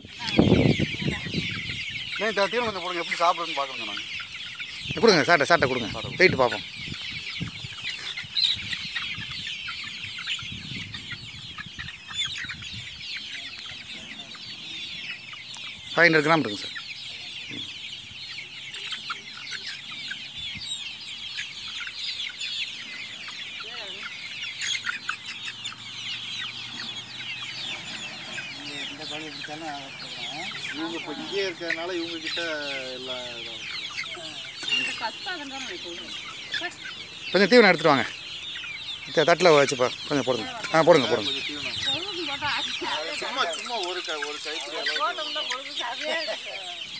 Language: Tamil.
ஏன் தீவனம் கொஞ்சம் போடுங்க எப்படி சாப்பிடுன்னு பார்க்குறோங்க நாங்கள் கொடுங்க சாட்டை சாட்டை கொடுங்க வெயிட் பார்ப்போம் ஃபைவ் ஹண்ட்ரட் கிராம் இருக்குங்க சார் இந்த கோழி பிடிச்சாலும் இவங்க இப்போ இங்கேயே இருக்கிறதுனால இவங்க கிட்ட எல்லாம் இதாகும். கொஞ்சம் தீவனம் எடுத்துட்டு வாங்க த- தட்டில் வச்சுப்பா கொஞ்சம் போடுங்க ஆ போடுங்க போடுங்க கொஞ்சம் தீவனம் சும்மா சும்மா ஒரு க ஒரு கைப்பிடி அளவு